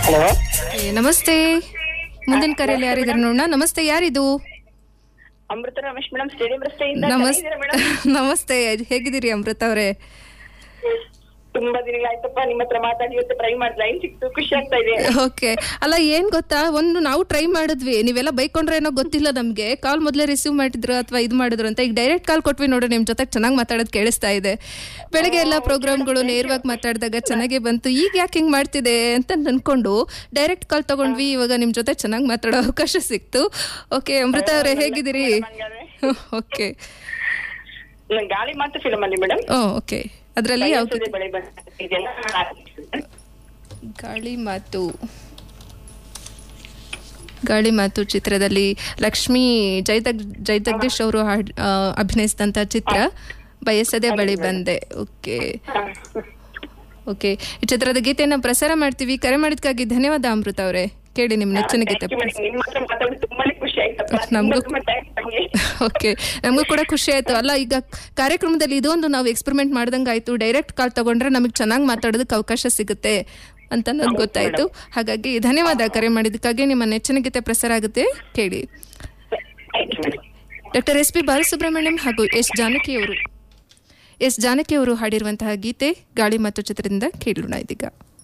Hello ಏ, ನಮಸ್ತೆ ಮುಂದಿನ ಕರೆಯಲ್ಲಿ ಯಾರಿದ್ದಾರೆ ನೋಡೋಣ ನಮಸ್ತೆ ಯಾರಿದು ಅಮೃತ ರಮೇಶ್ ಮೇಡಮ್ ಸ್ಟೇಡಿಯಂ ರಸ್ತೆಯಿಂದ ನಮಸ್ ಚೆನ್ನಾಗಿದ್ದೀರಾ ಮೇಡಮ್ ನಮಸ್ತೆ ಹೇಗಿದ್ದೀರಿ ಅಮೃತ ಅವರೇ ತುಂಬಾ ದಿನಗಳಾಯ್ತಪ್ಪ ನಿಮ್ಮ ಹತ್ರ ಮಾತಾಡಿ ಇವತ್ತು ಟ್ರೈ ಮಾಡಿ ಲೈನ್ ಸಿಕ್ತು ಖುಷಿ ಆಗ್ತಾ ಇದೆ ಓಕೆ ಅಲ್ಲ ಏನ್ ಗೊತ್ತಾ ಒಂದು ನಾವು ಟ್ರೈ ಮಾಡಿದ್ವಿ ನೀವೆಲ್ಲ ಬೈಕೊಂಡ್ರೆ ಏನೋ ಗೊತ್ತಿಲ್ಲ ನಮ್ಗೆ ಕಾಲ್ ಮೊದಲೇ ರಿಸೀವ್ ಮಾಡಿದ್ರು ಅಥವಾ ಇದು ಮಾಡಿದ್ರು ಅಂತ ಈಗ ಡೈರೆಕ್ಟ್ ಕಾಲ್ ಕೊಟ್ವಿ ನೋಡ್ರಿ ನಿಮ್ ಜೊತೆ ಚೆನ್ನಾಗಿ ಮಾತಾಡೋದು ಕೇಳಿಸ್ತಾ ಇದೆ ಬೆಳಗ್ಗೆ ಎಲ್ಲ ಪ್ರೋಗ್ರಾಮ್ಗಳು ನೇರವಾಗಿ ಮಾತಾಡಿದಾಗ ಚೆನ್ನಾಗೇ ಬಂತು ಈಗ ಯಾಕೆ ಹಿಂಗ್ ಮಾಡ್ತಿದೆ ಅಂತ ಅನ್ಕೊಂಡು ಡೈರೆಕ್ಟ್ ಕಾಲ್ ತಗೊಂಡ್ವಿ ಇವಾಗ ನಿಮ್ ಜೊತೆ ಚೆನ್ನಾಗಿ ಮಾತಾಡೋ ಅವಕಾಶ ಸಿಕ್ತು ಓಕೆ ಅಮೃತ ಅವರೇ ಹೇಗಿದ್ದೀರಿ ಓಕೆ ನಂಗ್ ಗಾಳಿ ಮಾತು ಫಿಲ್ಮ್ ಅಲ್ಲಿ ಮೇಡಮ್ ಓಕೆ ಅದರಲ್ಲಿ ಯಾವ ಬೆಳೆ ಇದೆಲ್ಲ ಗಾಳಿ ಮಾತು ಗಾಳಿ ಮಾತು ಚಿತ್ರದಲ್ಲಿ ಲಕ್ಷ್ಮೀ ಜಯದಗ್ ಜಯಜಗದೀಶ್ ಅವರು ಹಾಡ್ ಆ, ಅಭಿನಯಿಸಿದಂತ ಚಿತ್ರ ಬಯಸದೆ ಬಳಿ ಬಂದೆ ಓಕೆ ಓಕೆ ಈ ಚಿತ್ರದ ಗೀತೆಯನ್ನ ಪ್ರಸಾರ ಮಾಡ್ತೀವಿ ಕರೆ ಮಾಡಿದ್ಕಾಗಿ ಧನ್ಯವಾದ ಅಮೃತ ಅವರೇ ಕೇಳಿ ನಿಮ್ಮ ನೆಚ್ಚಿನ ಗೀತೆ ನಿಮ್ಮ ಹತ್ರ ಮಾತಾಡಿ ತುಂಬಾನೇ ಖುಷಿ ಆಯ್ತಪ್ಪ ನಮ್ಗೂ- ತುಂಬಾ thanks ನಮ್ಗೆ. ಓಕೆ ನಮಗೂ ಕೂಡ ಖುಷಿ ಆಯ್ತು ಅಲ್ಲ ಈಗ ಕಾರ್ಯಕ್ರಮದಲ್ಲಿ ಇದೊಂದು ನಾವು ಎಕ್ಸ್ಪೆರಿಮೆಂಟ್ ಮಾಡ್ದಂಗೆ ಆಯ್ತು ಡೈರೆಕ್ಟ್ ಕಾಲ್ ತಗೊಂಡ್ರೆ ನಮಗೆ ಚೆನ್ನಾಗಿ ಮಾತಾಡೋದಕ್ಕೆ ಅವಕಾಶ ಸಿಗುತ್ತೆ ಅಂತ ನನಗೆ ಗೊತ್ತಾಯ್ತು ಹಾಗಾಗಿ ಧನ್ಯವಾದ ಕರೆ ಮಾಡಿದ್ದಕ್ಕಾಗಿ ನಿಮ್ಮ ನೆಚ್ಚಿನ ಗೀತೆ ಪ್ರಸಾರ ಆಗುತ್ತೆ ಕೇಳಿ Thank you, madam. Doctor S P Balasubrahmanyam ಹಾಗೂ ಎಸ್ ಜಾನಕಿ ಅವರು ಎಸ್ ಜಾನಕಿ ಅವರು ಹಾಡಿರುವಂತಹ ಗೀತೆ ಗಾಳಿ ಮತ್ತು ಚಿತ್ರದಿಂದ ಕೇಳೋಣ ಇದೀಗ